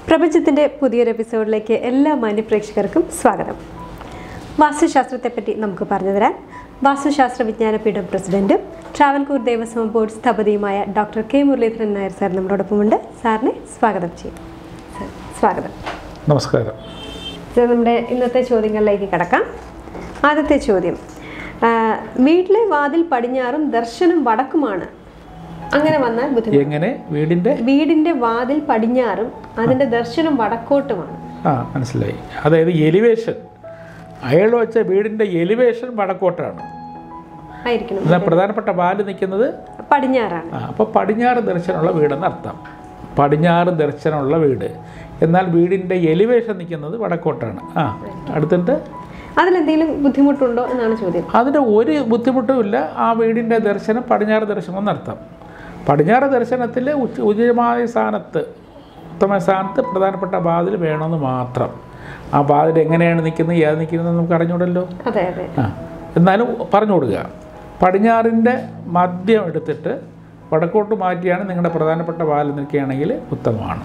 പ്രപഞ്ചത്തിൻ്റെ പുതിയൊരു എപ്പിസോഡിലേക്ക് എല്ലാ മാന്യപ്രേക്ഷകർക്കും സ്വാഗതം വാസ്തുശാസ്ത്രത്തെപ്പറ്റി നമുക്ക് പറഞ്ഞു തരാൻ വാസ്തുശാസ്ത്ര വിജ്ഞാനപീഠം പ്രസിഡന്റും ട്രാവൽകൂർ ദേവസ്വം ബോർഡ് സ്ഥപതിയുമായ doctor K Muraleedharan Nair sir നമ്മളോടൊപ്പമുണ്ട് സാറിനെ സ്വാഗതം ചെയ്യും സാർ, സ്വാഗതം നമസ്കാരം ഇത് നമ്മുടെ ഇന്നത്തെ ചോദ്യങ്ങളിലേക്ക് കടക്കാം ആദ്യത്തെ ചോദ്യം ആ, വീട്ടിലെ വാതിൽ പടിഞ്ഞാറും ദർശനം വടക്കുമാണ് അങ്ങനെ വന്നാൽ ബുദ്ധിമുട്ട് എങ്ങനെ വീടിൻ്റെ വീടിന്റെ വാതിൽ പടിഞ്ഞാറും അതിന്റെ ദർശനം വടക്കോട്ടുമാണ് ആ മനസ്സിലായി അതായത് എലിവേഷൻ അയാൾ വെച്ച വീടിൻ്റെ എലിവേഷൻ വടക്കോട്ടാണ് ആയിരിക്കണം എന്നാൽ പ്രധാനപ്പെട്ട വാല് നിൽക്കുന്നത് പടിഞ്ഞാറാണ് ആ അപ്പോൾ പടിഞ്ഞാറ് ദർശനമുള്ള വീടെന്ന് അർത്ഥം പടിഞ്ഞാറ് ദർശനമുള്ള വീട് എന്നാൽ വീടിൻ്റെ എലിവേഷൻ നിൽക്കുന്നത് വടക്കോട്ടാണ് ആ അടുത്തിട്ട് അതിലെന്തെങ്കിലും ബുദ്ധിമുട്ടുണ്ടോ എന്നാണ് ചോദ്യം അതിന് ഒരു ബുദ്ധിമുട്ടും ഇല്ല ആ വീടിൻ്റെ ദർശനം പടിഞ്ഞാറ് ദർശനം എന്നർത്ഥം പടിഞ്ഞാറ് ദർശനത്തിൽ ഉച്ച ഉചിതമായ സ്ഥാനത്ത് ഉത്തമ സ്ഥാനത്ത് പ്രധാനപ്പെട്ട വാതിൽ വേണമെന്ന് മാത്രം ആ വാതിൽ എങ്ങനെയാണ് നിൽക്കുന്നത് ഏത് നിൽക്കുന്നത് നമുക്ക് അറിഞ്ഞൂടല്ലോ അതെ അതെ ആ എന്നാലും പറഞ്ഞു കൊടുക്കുക പടിഞ്ഞാറിൻ്റെ മദ്യം എടുത്തിട്ട് വടക്കോട്ട് മാറ്റിയാണ് നിങ്ങളുടെ പ്രധാനപ്പെട്ട വാതിൽ നിൽക്കുകയാണെങ്കിൽ ഉത്തമമാണ്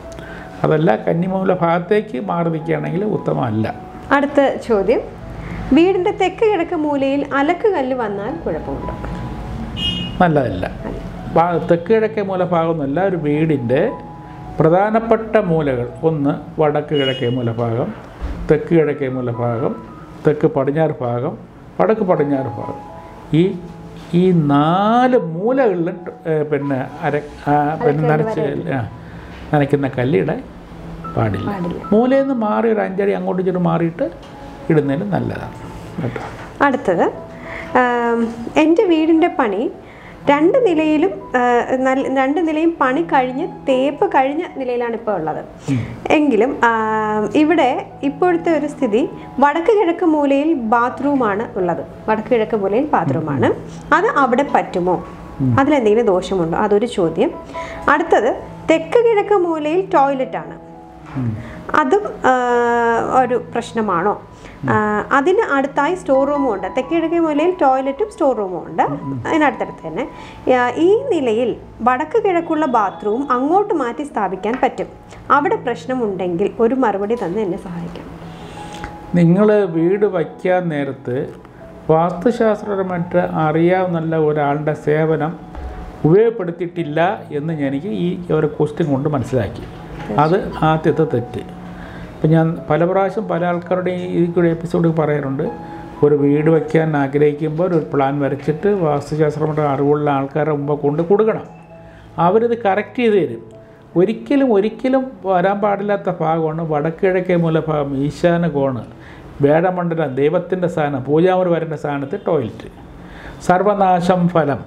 അതല്ല കന്നിമൂല ഭാഗത്തേക്ക് മാറി നിൽക്കുകയാണെങ്കിൽ ഉത്തമമല്ല അടുത്ത ചോദ്യം വീടിന്റെ തെക്ക് കിഴക്ക് മൂലയിൽ അലക്ക് കല്ല് വന്നാൽ കുഴപ്പമുണ്ടോ നല്ലതല്ല ഭാ- തെക്ക് കിഴക്കേ മൂലഭാഗമൊന്നുമല്ല ഒരു വീടിൻ്റെ പ്രധാനപ്പെട്ട മൂലകൾ ഒന്ന് വടക്ക് കിഴക്കേ മൂലഭാഗം തെക്ക് കിഴക്കേ മൂലഭാഗം തെക്ക് പടിഞ്ഞാറ് ഭാഗം വടക്ക് പടിഞ്ഞാറ് ഭാഗം ഈ ഈ നാല് മൂലകളിലും ട്- ഏ, പിന്നെ അര ആ, പിന്നെ നനച്ച് ആ, നനയ്ക്കുന്ന കല്ലിടാൻ പാടില്ല പാടില്ല. മൂലയിൽ നിന്ന് മാറി ഒരു അഞ്ചടി അങ്ങോട്ട് ഇങ്ങോട്ട് മാറിയിട്ട് ഇടുന്നതിന് നല്ലതാണ് കേട്ടോ അടുത്തത് ആം, എൻ്റെ വീടിൻ്റെ പണി രണ്ട് നിലയിലും ആ, നല്ല- രണ്ട് നിലയും പണി കഴിഞ്ഞ് തേപ്പ് കഴിഞ്ഞ നിലയിലാണ് ഇപ്പോൾ ഉള്ളത് എങ്കിലും ആ, ഇവിടെ ഇപ്പോഴത്തെ ഒരു സ്ഥിതി വടക്ക് കിഴക്ക് മൂലയിൽ ബാത്റൂമാണ് ഉള്ളത് വടക്ക് കിഴക്ക് മൂലയിൽ ബാത്റൂമാണ് അത് അവിടെ പറ്റുമോ അതിലെന്തെങ്കിലും ദോഷമുണ്ടോ അതൊരു ചോദ്യം അടുത്തത് തെക്ക് കിഴക്ക് മൂലയിൽ ടോയ്ലറ്റാണ് അതും ആ, ഒരു പ്രശ്നമാണോ ആ, അതിന് അടുത്തായി സ്റ്റോർ റൂമും ഉണ്ട് തെക്കിഴക്കേ മൂലയിൽ ടോയ്ലറ്റും സ്റ്റോർ റൂമും ഉണ്ട് അതിനടുത്തടുത്ത് തന്നെ ആ, ഈ നിലയിൽ വടക്ക് കിഴക്കുള്ള ബാത്റൂം അങ്ങോട്ട് മാറ്റി സ്ഥാപിക്കാൻ പറ്റും അവിടെ പ്രശ്നമുണ്ടെങ്കിൽ ഒരു മറുപടി തന്ന് എന്നെ സഹായിക്കാം നിങ്ങൾ വീട് വയ്ക്കാൻ നേരത്ത് വാസ്തുശാസ്ത്രപരമായിട്ട് അറിയാവുന്ന ഒരാളുടെ സേവനം ഉപയോഗപ്പെടുത്തിയിട്ടില്ല എന്ന് എനിക്ക് ഈ ഒരു ക്വസ്റ്റ്യൻ കൊണ്ട് മനസ്സിലാക്കി അത് ആദ്യത്തെ തെറ്റ് ഇപ്പം ഞാൻ പല പ്രാവശ്യം പല ആൾക്കാരുടെയും ഈ കൂടെ എപ്പിസോഡ് പറയാറുണ്ട് ഒരു വീട് വയ്ക്കാൻ ആഗ്രഹിക്കുമ്പോൾ ഒരു പ്ലാൻ വരച്ചിട്ട് വാസ്തുശാസ്ത്രമായിട്ട് അറിവുള്ള ആൾക്കാരുടെ മുമ്പ് കൊണ്ട് കൊടുക്കണം അവരിത് കറക്റ്റ് ചെയ്ത് തരും ഒരിക്കലും ഒരിക്കലും വരാൻ പാടില്ലാത്ത ഭാഗമാണ് വടക്കിഴക്കേ മൂലഭാഗം ഈശാന കോണ് വേടമണ്ഡലം ദൈവത്തിൻ്റെ സ്ഥാനം പൂജാമുറി വരേണ്ട സ്ഥാനത്ത് ടോയ്ലറ്റ് സർവനാശം ഫലം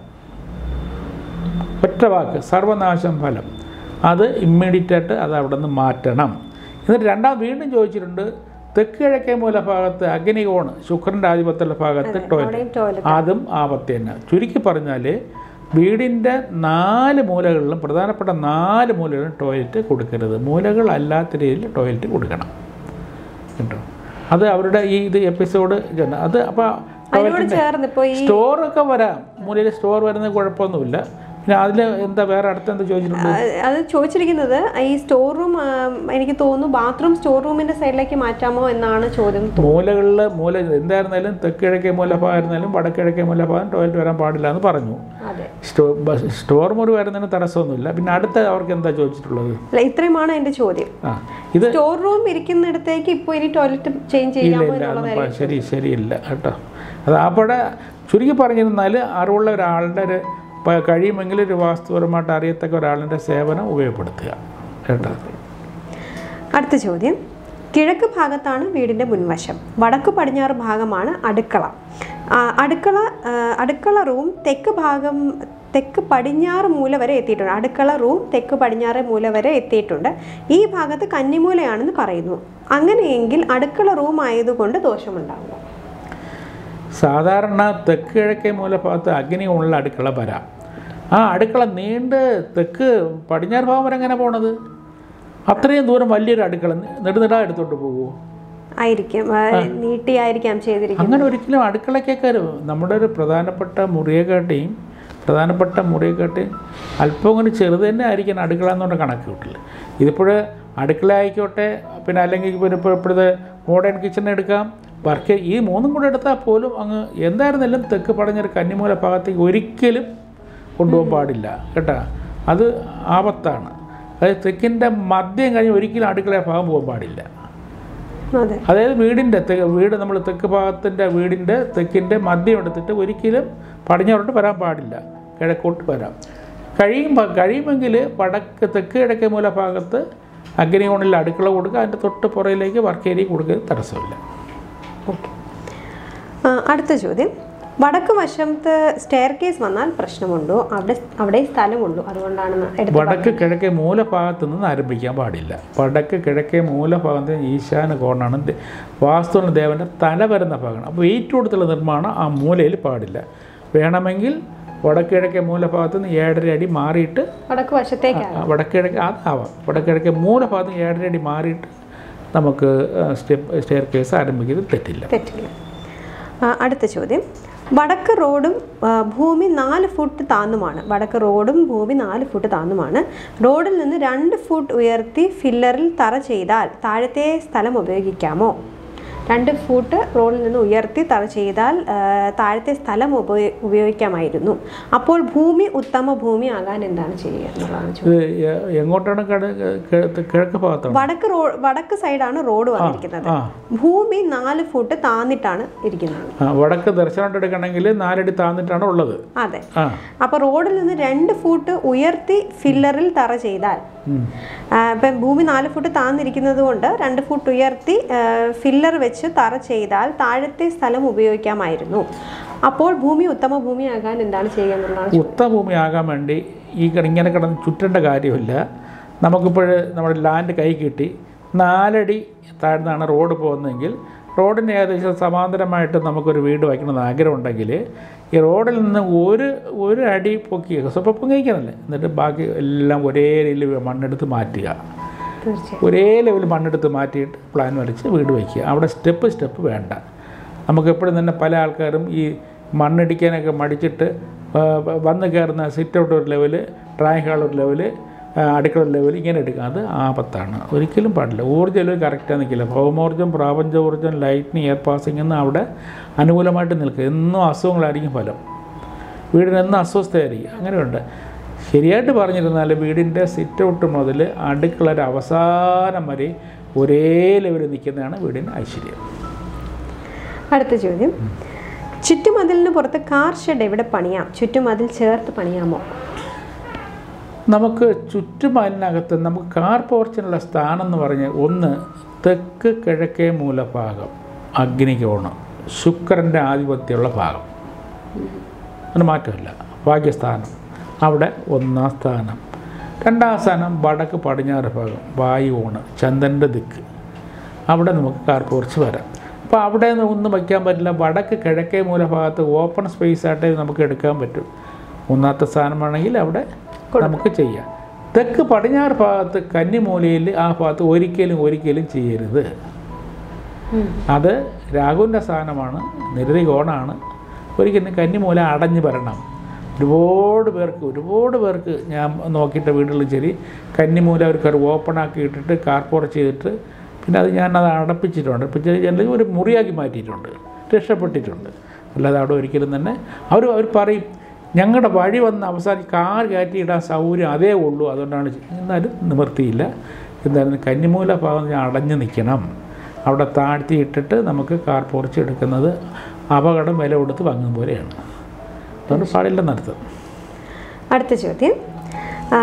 ഒറ്റ വാക്ക് സർവനാശം ഫലം അത് ഇമ്മീഡിയറ്റ് ആയിട്ട് അത് അവിടെ നിന്ന് മാറ്റണം എന്നിട്ട് രണ്ടാം വീണ്ടും ചോദിച്ചിട്ടുണ്ട് തെക്ക് കിഴക്കേ മൂലഭാഗത്ത് അഗ്നികോണ് ശുക്രൻ്റെ ആധിപത്യമുള്ള ഭാഗത്ത് ടോയ്ലറ്റ് അവിടെയും ടോയ്ലറ്റ് അതും ആപത്ത് തന്നെ ചുരുക്കി പറഞ്ഞാൽ വീടിൻ്റെ നാല് മൂലകളിലും പ്രധാനപ്പെട്ട നാല് മൂലകളിലും ടോയ്ലറ്റ് കൊടുക്കരുത് മൂലകൾ അല്ലാത്ത രീതിയിൽ ടോയ്ലറ്റ് കൊടുക്കണം കേട്ടോ അത് അവരുടെ ഈ ഇത് എപ്പിസോഡ് അത് അപ്പോൾ അതിനോട് ചേർന്ന് ഇപ്പോൾ ഈ സ്റ്റോറൊക്കെ വരാം മൂലയിൽ സ്റ്റോർ വരുന്നത് കുഴപ്പമൊന്നുമില്ല പിന്നെ അതിൽ എന്താ വേറെ അടുത്ത എന്താ ചോദിച്ചിട്ടുണ്ട് ആ, അത് ചോദിച്ചിരിക്കുന്നത് ഈ സ്റ്റോർ റൂം എനിക്ക് തോന്നുന്നു ബാത്റൂം സ്റ്റോർ റൂമിന്റെ സൈഡിലേക്ക് മാറ്റാമോ എന്നാണ് ചോദ്യം മൂലകളിൽ മൂല എന്തായിരുന്നാലും തെക്ക് കിഴക്കേ മൂലഭാഗം ആയിരുന്നാലും വടക്ക് കിഴക്കേ മൂലഭാഗം ടോയ്ലറ്റ് വരാൻ പാടില്ല എന്ന് പറഞ്ഞു അതെ സ്റ്റോ ബ- സ്റ്റോർ മുറി വരുന്നതിന് തടസ്സമൊന്നുമില്ല പിന്നെ അടുത്ത അവർക്ക് എന്താ ചോദിച്ചിട്ടുള്ളത് അല്ല ഇത്രയുമാണ് എന്റെ ചോദ്യം ആ ഇത് സ്റ്റോർ റൂം ഇരിക്കുന്നിടത്തേക്ക് ഇപ്പോൾ ഇനി ടോയ്ലറ്റ് ചേഞ്ച് ഇല്ല ചെയ്യാമോ ഇല്ല എന്നുള്ളത് അതൊന്നും പ- ശരി ശരിയില്ല കേട്ടോ അത് അവിടെ ചുരുക്കി പറഞ്ഞിരുന്നാൽ അറിവുള്ള ഒരാളുടെ ഒരു പ- കഴിയുമെങ്കിൽ ഒരു വാസ്തുപരമായിട്ട് അറിയത്തക്ക ഒരാളിൻ്റെ സേവനം ഉപയോഗപ്പെടുത്തുക കേട്ടോ അടുത്ത ചോദ്യം കിഴക്ക് ഭാഗത്താണ് വീടിന്റെ മുൻവശം വടക്ക് പടിഞ്ഞാറ് ഭാഗമാണ് അടുക്കള ആ, അടുക്കള ആ, അടുക്കള റൂം തെക്ക് ഭാഗം തെക്ക് പടിഞ്ഞാറ് മൂല വരെ എത്തിയിട്ടുണ്ട് അടുക്കള റൂം തെക്ക് പടിഞ്ഞാറ് മൂല വരെ എത്തിയിട്ടുണ്ട് ഈ ഭാഗത്ത് കന്നിമൂലയാണെന്ന് പറയുന്നു അങ്ങനെയെങ്കിൽ അടുക്കള റൂം ആയതുകൊണ്ട് ദോഷമുണ്ടാകുമോ സാധാരണ തെക്ക് കിഴക്കേ മൂലഭാഗത്ത് അഗ്നി ഉള്ള അടുക്കള വരാം ആ അടുക്കള നീണ്ട് തെക്ക് പടിഞ്ഞാറ് ഭാഗം വരെ എങ്ങനെ പോണത് അത്രയും ദൂരം വലിയൊരു അടുക്കള നെടുനെടാ എടുത്തോണ്ട് പോകുമോ ആയിരിക്കും ആ, നീട്ടിയായിരിക്കാം ചെയ്തിരിക്കുന്നത് അങ്ങനെ ഒരിക്കലും അടുക്കളയ്ക്കൊക്കെ ഒരു നമ്മുടെ ഒരു പ്രധാനപ്പെട്ട മുറിയെക്കാട്ടിയും പ്രധാനപ്പെട്ട മുറിയെക്കാട്ടിയും അല്പം കൂടി ചെറുത് തന്നെ ആയിരിക്കണം അടുക്കള എന്നുള്ള കണക്ക് കിട്ടില്ല ഇതിപ്പോൾ അടുക്കള ആയിക്കോട്ടെ പിന്നെ അല്ലെങ്കിൽ പിന്നെ ഇപ്പോൾ ഇപ്പോഴത്തെ മോഡേൺ കിച്ചൺ എടുക്കാം വർക്ക് ഈ മൂന്നും കൂടെ എടുത്താൽ പോലും അങ്ങ് എന്തായിരുന്നാലും തെക്ക് പടഞ്ഞൊരു കന്നിമൂല ഭാഗത്തേക്ക് ഒരിക്കലും കൊണ്ടുപോകാൻ പാടില്ല കേട്ടോ അത് ആപത്താണ് അതായത് തെക്കിൻ്റെ മദ്യം കഴിഞ്ഞ് ഒരിക്കലും അടുക്കള ഭാഗം പോകാൻ പാടില്ല അതെ അതായത് വീടിൻ്റെ തെ വീട് നമ്മൾ തെക്ക് ഭാഗത്തിൻ്റെ വീടിൻ്റെ തെക്കിൻ്റെ മദ്യം എടുത്തിട്ട് ഒരിക്കലും പടിഞ്ഞാറോട്ട് വരാൻ പാടില്ല കിഴക്കോട്ട് വരാം കഴിയുമ്പോൾ കഴിയുമെങ്കിൽ വടക്ക് തെക്ക് കിഴക്കേ മൂല ഭാഗത്ത് അഗ്നികോണിൽ അടുക്കള കൊടുക്കുക അതിൻ്റെ തൊട്ട് പുറയിലേക്ക് വർക്ക് ഏരിയ കൊടുക്കുക തടസ്സമില്ല ഓക്കെ അടുത്ത ചോദ്യം വടക്ക് വശത്ത് സ്റ്റെയർ കേസ് വന്നാൽ പ്രശ്നമുണ്ടോ അവിടെ അവിടെ സ്ഥലമുള്ളൂ അതുകൊണ്ടാണ് എടുത്ത് വടക്ക് കിഴക്കേ മൂലഭാഗത്ത് നിന്ന് ആരംഭിക്കാൻ പാടില്ല വടക്ക് കിഴക്കേ മൂലഭാഗത്ത് ഈശാന കോണാണ് ദേ- വാസ്തുവിന് ദേവൻ്റെ തല വരുന്ന ഭാഗമാണ് അപ്പോൾ വെയിറ്റ് കൊടുത്തുള്ള നിർമ്മാണം ആ മൂലയിൽ പാടില്ല വേണമെങ്കിൽ വടക്ക് കിഴക്കേ മൂലഭാഗത്ത് നിന്ന് ഏഴര അടി മാറിയിട്ട് വടക്ക് വശത്തേക്കാണ് ആ, വടക്ക് കിഴക്ക് അതാവാം വടക്ക് കിഴക്കേ മൂലഭാഗത്ത് നിന്ന് ഏഴര അടി മാറിയിട്ട് നമുക്ക് സ്റ്റെപ്പ് സ്റ്റെയർ കേസ് ആരംഭിക്കുന്നത് തെറ്റില്ല തെറ്റില്ല ആ, അടുത്ത ചോദ്യം വടക്ക് റോഡും ആ, ഭൂമി നാല് ഫുട്ട് താന്നുമാണ് വടക്ക് റോഡും ഭൂമി നാല് ഫുട്ട് താന്നുമാണ് റോഡിൽ നിന്ന് രണ്ട് ഫുട്ട് ഉയർത്തി ഫില്ലറിൽ തറ ചെയ്താൽ താഴത്തെ സ്ഥലം ഉപയോഗിക്കാമോ രണ്ട് ഫുട്ട് റോഡിൽ നിന്ന് ഉയർത്തി തറ ചെയ്താൽ ആ, താഴത്തെ സ്ഥലം ഉപയോ ഉപയോഗിക്കാമായിരുന്നു അപ്പോൾ ഭൂമി ഉത്തമ ഭൂമി ആകാൻ എന്താണ് ചെയ്യുക എന്നുള്ളതാണ് ചോദ്യം ഇത് എ- എങ്ങോട്ടാണ് കട- കിഴക്ക് കിഴക്ക് ഭാഗത്താണ് വടക്ക് റോ വടക്ക് സൈഡാണ് റോഡ് വന്നിരിക്കുന്നത് ആ ഭൂമി നാല് ഫുട്ട് താന്നിട്ടാണ് ഇരിക്കുന്നത് ആ, വടക്ക് ദർശനം എടുക്കണമെങ്കിൽ നാലടി താന്നിട്ടാണ് ഉള്ളത് അതെ ആ അപ്പൊ റോഡിൽ നിന്ന് രണ്ട് ഫുട്ട് ഉയർത്തി ഫില്ലറിൽ തറ ചെയ്താൽ ഉം. ആ, ഇപ്പം ഭൂമി നാല് ഫുട്ട് താന്നിരിക്കുന്നത് കൊണ്ട് രണ്ട് ഫുട്ട് ഉയർത്തി ഫില്ലർ വെച്ച് തറ ചെയ്താൽ താഴത്തെ സ്ഥലം ഉപയോഗിക്കാമായിരുന്നു അപ്പോൾ ഭൂമി ഉത്തമ ഭൂമിയാകാൻ എന്താണ് ചെയ്യുക എന്നുള്ളതാണ് ചോദ്യം. ഉത്തമഭൂമി ആകാൻ വേണ്ടി ഈ കിട- ഇങ്ങനെ കിടന്ന് ചുറ്റേണ്ട കാര്യമില്ല നമുക്കിപ്പോൾ നമ്മുടെ ലാൻഡ് കൈ കിട്ടി നാലടി താഴ്ന്നാണ് റോഡ് പോകുന്നതെങ്കിൽ റോഡിന് ഏകദേശം സമാന്തരമായിട്ട് നമുക്കൊരു വീട് വയ്ക്കണമെന്ന് ആഗ്രഹമുണ്ടെങ്കിൽ ഈ റോഡിൽ നിന്ന് ഒരു ഒരു അടി പൊക്കി സ്വപ്പം പൊങ്ങിക്കണല്ലേ എന്നിട്ട് ബാക്കി എല്ലാം ഒരേ രീതിയിൽ മണ്ണെടുത്ത് മാറ്റുക തീർച്ചയായും ഒരേ ലെവൽ മണ്ണെടുത്ത് മാറ്റിയിട്ട് പ്ലാൻ വരച്ച് വീട് വയ്ക്കുക അവിടെ സ്റ്റെപ്പ് സ്റ്റെപ്പ് വേണ്ട നമുക്ക് എപ്പോഴും തന്നെ പല ആൾക്കാരും ഈ മണ്ണിടിക്കാനൊക്കെ മടിച്ചിട്ട് ആ, വന്ന് കയറുന്ന സിറ്റ് ഔട്ട് ഒരു ലെവല് ഡ്രായിങ് ഹാൾ ഒരു ലെവല് ആ, അടുക്കള ഒരു ലെവൽ ഇങ്ങനെ എടുക്കുക അത് ആപത്താണ് ഒരിക്കലും പാടില്ല ഊർജ്ജ ലെവൽ കറക്റ്റാണ് നിൽക്കില്ല ഭൗമോർജ്ജം പ്രാപഞ്ചോർജ്ജം ലൈറ്റിനിങ് എയർ പാസിംഗ് ഒന്നും അവിടെ അനുകൂലമായിട്ട് നിൽക്കുക എന്നും അസുഖങ്ങളായിരിക്കും ഫലം വീടിന് എന്നും അസ്വസ്ഥയായിരിക്കും അങ്ങനെയുണ്ട് ശരിയായിട്ട് പറഞ്ഞിരുന്നാൽ വീടിൻ്റെ സിറ്റ് ഔട്ട് മുതൽ അടുക്കളയുടെ അവസാനം വരെ ഒരേ ലെവലിൽ നിൽക്കുന്നതാണ് വീടിന് ഐശ്വര്യം അടുത്ത ചോദ്യം ചുറ്റുമതിലിന് പുറത്ത് കാർ ഷെഡ് എവിടെ പണിയാം ചുറ്റുമതിൽ ചേർത്ത് പണിയാമോ നമുക്ക് ചുറ്റുമതിനകത്ത് നമുക്ക് കാർ പോർച്ചിനുള്ള സ്ഥാനം എന്ന് പറഞ്ഞാൽ ഒന്ന് തെക്ക് കിഴക്കേ മൂലഭാഗം അഗ്നികോണ് ശുക്രൻ്റെ ആധിപത്യമുള്ള ഭാഗം അതിന് മാറ്റമില്ല ഭാഗ്യസ്ഥാനം അവിടെ ഒന്നാം സ്ഥാനം രണ്ടാം സ്ഥാനം വടക്ക് പടിഞ്ഞാറ് ഭാഗം വായുകോണ് ചന്ദ്രൻ്റെ ദിക്ക് അവിടെ നമുക്ക് കാർ പോർച്ച് വരാം അപ്പോൾ അവിടെ നിന്ന് ഒന്നും വയ്ക്കാൻ പറ്റില്ല വടക്ക് കിഴക്കേ മൂലഭാഗത്ത് ഓപ്പൺ സ്പേസ് ആയിട്ടേ നമുക്ക് എടുക്കാൻ പറ്റും മൂന്നാമത്തെ സ്ഥാനമാണെങ്കിൽ അവിടെ നമുക്ക് ചെയ്യാം തെക്ക് പടിഞ്ഞാറ് ഭാഗത്ത് കന്നിമൂലയിൽ ആ ഭാഗത്ത് ഒരിക്കലും ഒരിക്കലും ചെയ്യരുത് അത് രാഹുവിൻ്റെ സ്ഥാനമാണ് നിരതി കോണാണ് ഒരിക്കലും കന്നിമൂല അടഞ്ഞു വരണം ഒരുപാട് പേർക്ക് ഒരുപാട് പേർക്ക് ഞാൻ നോക്കിയിട്ട് വീടുകളിൽ ശരി കന്നിമൂല അവർക്ക് ഒരു ഓപ്പൺ ആക്കി ഇട്ടിട്ട് കാർപ്പോർ ചെയ്തിട്ട് പിന്നെ അത് ഞാൻ അത് അടപ്പിച്ചിട്ടുണ്ട് അടപ്പിച്ച് അല്ലെങ്കിൽ ഒരു മുറിയാക്കി മാറ്റിയിട്ടുണ്ട് രക്ഷപ്പെട്ടിട്ടുണ്ട് അല്ലാതെ അവിടെ ഒരിക്കലും തന്നെ അവർ അവർ പറയും ഞങ്ങളുടെ വഴി വന്ന് അവസാനം കാർ കയറ്റിയിടാൻ സൗകര്യം അതേ ഉള്ളൂ അതുകൊണ്ടാണ് ചെ- എന്നാലും നിവൃത്തിയില്ല എന്തായാലും കന്നിമൂല ഭാഗം ഞാൻ അടഞ്ഞു നിൽക്കണം അവിടെ താഴ്ത്തി ഇട്ടിട്ട് നമുക്ക് കാർ പൊറിച്ച് എടുക്കുന്നത് അപകടം വില കൊടുത്ത് വാങ്ങുന്ന പോലെയാണ് അതുകൊണ്ട് പാടില്ലെന്നർത്ഥം അടുത്ത ചോദ്യം ആ,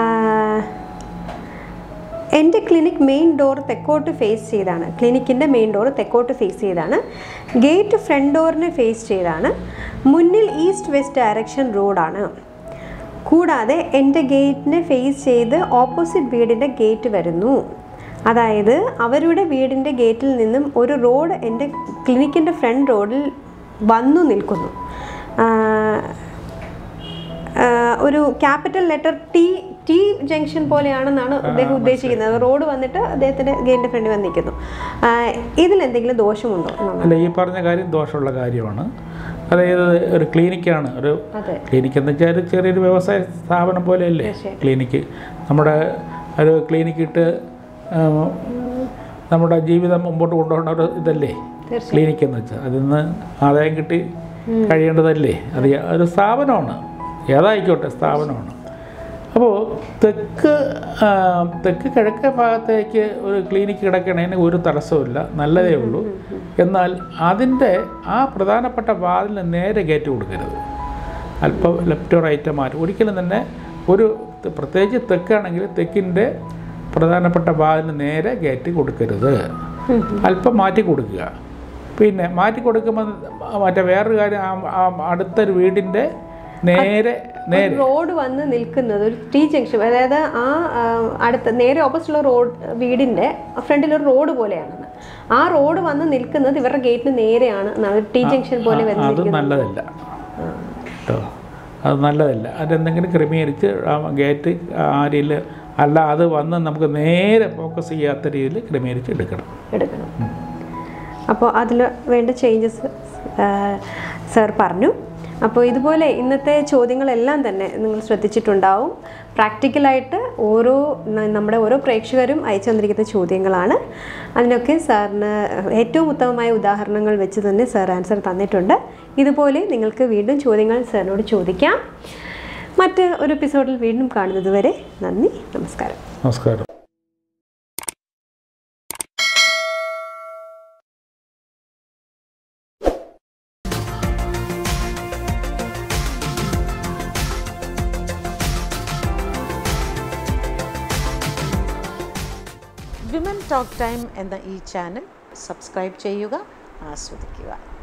എൻ്റെ ക്ലിനിക് മെയിൻ ഡോർ തെക്കോട്ട് ഫേസ് ചെയ്താണ് ക്ലിനിക്കിൻ്റെ മെയിൻ ഡോർ തെക്കോട്ട് ഫേസ് ചെയ്താണ് ഗേറ്റ് ഫ്രണ്ട് ഡോറിനെ ഫേസ് ചെയ്താണ് മുന്നിൽ ഈസ്റ്റ് വെസ്റ്റ് ഡയറക്ഷൻ റോഡാണ് കൂടാതെ എൻ്റെ ഗേറ്റിനെ ഫേസ് ചെയ്ത് ഓപ്പോസിറ്റ് വീടിൻ്റെ ഗേറ്റ് വരുന്നു അതായത് അവരുടെ വീടിൻ്റെ ഗേറ്റിൽ നിന്നും ഒരു റോഡ് എൻ്റെ ക്ലിനിക്കിൻ്റെ ഫ്രണ്ട് റോഡിൽ വന്നു നിൽക്കുന്നു ആ, ആഹ് ഒരു capital letter T T junction പോലെയാണെന്നാണ് അദ്ദേഹം ഉദ്ദേശിക്കുന്നത് റോഡ് വന്നിട്ട് അദ്ദേഹത്തിന്റെ ഗേറ്റിന്റെ ഫ്രണ്ടിൽ വന്ന് നിൽക്കുന്നു ആഹ് ഇതിൽ എന്തെങ്കിലും ദോഷമുണ്ടോ എന്നുള്ളത് അല്ല ഈ പറഞ്ഞ കാര്യം ദോഷമുള്ള കാര്യമാണ് അതായത് ഒരു ക്ലിനിക്കാണ് ഒരു അതെ ക്ലിനിക്ക് എന്ന് വെച്ചാൽ ഒരു ചെറിയൊരു വ്യവസായ സ്ഥാപനം പോലെയല്ലേ തീർച്ചയായും. ക്ലിനിക്ക് നമ്മുടെ ഒരു ക്ലിനിക്ക് ഇട്ട് ആ, നമ്മുടെ ജീവിതം മുമ്പോട്ട് കൊണ്ടുപോകേണ്ട ഒരു ഇതല്ലേ തീർച്ചയായും ക്ലിനിക്ക് എന്ന് വെച്ചാൽ അതിൽ നിന്ന് ആദായം കിട്ടി കഴിയേണ്ടതല്ലേ അത് ഒരു സ്ഥാപനമാണ് ഏതായിക്കോട്ടെ സ്ഥാപനമാണ് അപ്പോൾ തെക്ക് ആ, തെക്ക് കിഴക്കേ ഭാഗത്തേക്ക് ഒരു ക്ലിനിക്ക് കിടക്കണതിന് ഒരു തടസ്സമില്ല നല്ലതേ ഉള്ളൂ എന്നാൽ അതിൻ്റെ ആ പ്രധാനപ്പെട്ട വാതിലിന് നേരെ കയറ്റി കൊടുക്കരുത് അല്പം ലെഫ്റ്റോ റൈറ്റോ മാറ്റി ഒരിക്കലും തന്നെ ഒരു പ്രത്യേകിച്ച് തെക്കാണെങ്കിൽ തെക്കിൻ്റെ പ്രധാനപ്പെട്ട വാതിലിന് നേരെ കയറ്റി കൊടുക്കരുത് അല്പം മാറ്റി കൊടുക്കുക പിന്നെ മാറ്റി കൊടുക്കുമ്പോൾ മറ്റേ വേറൊരു കാര്യം ആ- ആ അടുത്തൊരു വീടിൻ്റെ നേരെ നേരെ റോഡ് വന്ന് നിൽക്കുന്നത് ഒരു ടി ജംഗ്ഷൻ അതായത് ആ ആ, അടുത്ത നേരെ ഓപ്പോസിറ്റുള്ള റോഡ് വീടിന്റെ ഫ്രണ്ടിൽ ഒരു റോഡ് പോലെയാണ് ആ റോഡ് വന്ന് നിൽക്കുന്നത് ഇവരുടെ ഗേറ്റിന് നേരെയാണ് എന്നാണ് ഒരു ടി ജംഗ്ഷൻ പോലെ അത് വരുന്നത് നല്ലതല്ല കേട്ടോ അത് നല്ലതല്ല അതെന്തെങ്കിലും ക്രമീകരിച്ച് ആ ഗേറ്റ് ആ രീതിയിൽ അല്ല അത് വന്ന് നമുക്ക് നേരെ ഫോക്കസ് ചെയ്യാത്ത രീതിയിൽ ക്രമീകരിച്ച് എടുക്കണം എടുക്കണം അപ്പോൾ അതിൽ വേണ്ട ചേഞ്ചസ് സർ പറഞ്ഞു അപ്പോൾ ഇതുപോലെ ഇന്നത്തെ ചോദ്യങ്ങളെല്ലാം തന്നെ നിങ്ങൾ ശ്രദ്ധിച്ചിട്ടുണ്ടാവും പ്രാക്ടിക്കലായിട്ട് ഓരോ ന- നമ്മുടെ ഓരോ പ്രേക്ഷകരും അയച്ചു തന്നിരിക്കുന്ന ചോദ്യങ്ങളാണ് അതിനൊക്കെ സാറിന് ഏറ്റവും ഉത്തമമായ ഉദാഹരണങ്ങൾ വെച്ച് തന്നെ സാർ ആൻസർ തന്നിട്ടുണ്ട് ഇതുപോലെ നിങ്ങൾക്ക് വീണ്ടും ചോദ്യങ്ങൾ സാറിനോട് ചോദിക്കാം മറ്റ് ഒരു എപ്പിസോഡിൽ വീണ്ടും കാണുന്നത് വരെ നന്ദി നമസ്കാരം നമസ്കാരം വിമൻ ടോക്ക് ടൈം എന്ന ഈ ചാനൽ സബ്സ്ക്രൈബ് ചെയ്യുക ആസ്വദിക്കുക